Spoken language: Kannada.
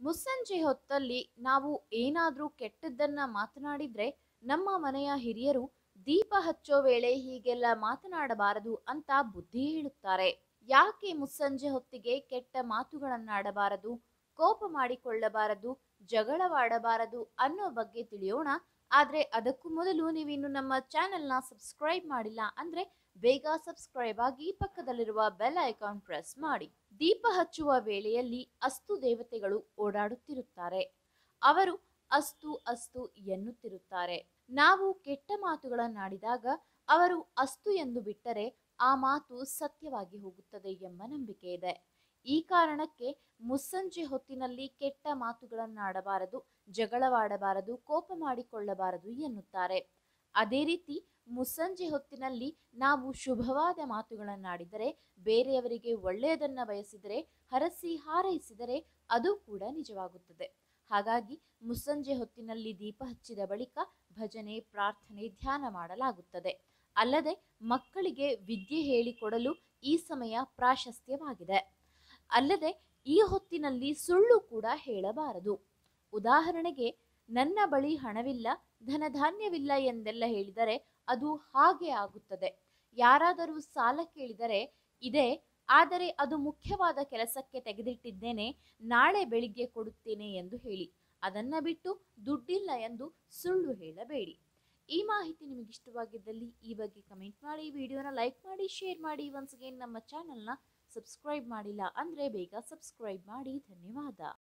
ಮುಸ್ಸಂಜೆ ಹೊತ್ತಲ್ಲಿ ನಾವು ಏನಾದ್ರೂ ಕೆಟ್ಟದ್ದನ್ನ ಮಾತನಾಡಿದ್ರೆ ನಮ್ಮ ಮನೆಯ ಹಿರಿಯರು ದೀಪ ಹಚ್ಚೋ ವೇಳೆ ಹೀಗೆಲ್ಲ ಮಾತನಾಡಬಾರದು ಅಂತ ಬುದ್ಧಿ ಹೇಳುತ್ತಾರೆ ಯಾಕೆ ಮುಸ್ಸಂಜೆ ಹೊತ್ತಿಗೆ ಕೆಟ್ಟ ಮಾತುಗಳನ್ನಾಡಬಾರದು ಕೋಪ ಮಾಡಿಕೊಳ್ಳಬಾರದು ಜಗಳವಾಡಬಾರದು ಅನ್ನೋ ಬಗ್ಗೆ ತಿಳಿಯೋಣ ಆದ್ರೆ ಅದಕ್ಕೂ ಮೊದಲು ನೀವಿನ್ನು ನಮ್ಮ ಚಾನೆಲ್ನ ಸಬ್ಸ್ಕ್ರೈಬ್ ಮಾಡಿಲ್ಲ ಅಂದ್ರೆ ಬೇಗ ಸಬ್ಸ್ಕ್ರೈಬ್ ಆಗಿ ಪಕ್ಕದಲ್ಲಿರುವ ಬೆಲ್ ಐಕಾನ್ ಪ್ರೆಸ್ ಮಾಡಿ ದೀಪ ಹಚ್ಚುವ ವೇಳೆಯಲ್ಲಿ ಅಸ್ತು ದೇವತೆಗಳು ಓಡಾಡುತ್ತಿರುತ್ತಾರೆ ಅವರು ಅಸ್ತು ಅಸ್ತು ಎನ್ನುತ್ತಿರುತ್ತಾರೆ ನಾವು ಕೆಟ್ಟ ಮಾತುಗಳನ್ನಾಡಿದಾಗ ಅವರು ಅಸ್ತು ಎಂದು ಬಿಟ್ಟರೆ ಆ ಮಾತು ಸತ್ಯವಾಗಿ ಹೋಗುತ್ತದೆ ಎಂಬ ನಂಬಿಕೆ ಇದೆ ಈ ಕಾರಣಕ್ಕೆ ಮುಸ್ಸಂಜೆ ಹೊತ್ತಿನಲ್ಲಿ ಕೆಟ್ಟ ಮಾತುಗಳನ್ನಾಡಬಾರದು ಜಗಳವಾಡಬಾರದು ಕೋಪ ಮಾಡಿಕೊಳ್ಳಬಾರದು ಎನ್ನುತ್ತಾರೆ ಅದೇ ರೀತಿ ಮುಸ್ಸಂಜೆ ಹೊತ್ತಿನಲ್ಲಿ ನಾವು ಶುಭವಾದ ಮಾತುಗಳನ್ನಾಡಿದರೆ ಬೇರೆಯವರಿಗೆ ಒಳ್ಳೆಯದನ್ನ ಬಯಸಿದರೆ ಹರಸಿ ಹಾರೈಸಿದರೆ ಅದು ಕೂಡ ನಿಜವಾಗುತ್ತದೆ ಹಾಗಾಗಿ ಮುಸ್ಸಂಜೆ ಹೊತ್ತಿನಲ್ಲಿ ದೀಪ ಹಚ್ಚಿದ ಬಳಿಕ ಭಜನೆ ಪ್ರಾರ್ಥನೆ ಧ್ಯಾನ ಮಾಡಲಾಗುತ್ತದೆ ಅಲ್ಲದೆ ಮಕ್ಕಳಿಗೆ ವಿದ್ಯೆ ಹೇಳಿಕೊಡಲು ಈ ಸಮಯ ಪ್ರಾಶಸ್ತ್ಯವಾಗಿದೆ ಅಲ್ಲದೆ ಈ ಹೊತ್ತಿನಲ್ಲಿ ಸುಳ್ಳು ಕೂಡ ಹೇಳಬಾರದು ಉದಾಹರಣೆಗೆ ನನ್ನ ಬಳಿ ಹಣವಿಲ್ಲ ಧನಧಾನ್ಯವಿಲ್ಲ ಎಂದೆಲ್ಲ ಹೇಳಿದರೆ ಅದು ಹಾಗೆ ಆಗುತ್ತದೆ ಯಾರಾದರೂ ಸಾಲ ಕೇಳಿದರೆ ಇದೆ ಆದರೆ ಅದು ಮುಖ್ಯವಾದ ಕೆಲಸಕ್ಕೆ ತೆಗೆದಿಟ್ಟಿದ್ದೇನೆ ನಾಳೆ ಬೆಳಿಗ್ಗೆ ಕೊಡುತ್ತೇನೆ ಎಂದು ಹೇಳಿ ಅದನ್ನ ಬಿಟ್ಟು ದುಡ್ಡಿಲ್ಲ ಎಂದು ಸುಳ್ಳು ಹೇಳಬೇಡಿ ಈ ಮಾಹಿತಿ ನಿಮಗೆ ಇಷ್ಟವಾಗಿದ್ದಲ್ಲಿ ಈ ಬಗ್ಗೆ ಕಮೆಂಟ್ ಮಾಡಿ ವಿಡಿಯೋನ ಲೈಕ್ ಮಾಡಿ ಶೇರ್ ಮಾಡಿ ಒನ್ಸ್ ಅಗೇನ್ ನಮ್ಮ ಚಾನಲ್ನ ಸಬ್ಸ್ಕ್ರೈಬ್ ಮಾಡಿಲ್ಲ ಅಂದರೆ ಬೇಗ ಸಬ್ಸ್ಕ್ರೈಬ್ ಮಾಡಿ ಧನ್ಯವಾದ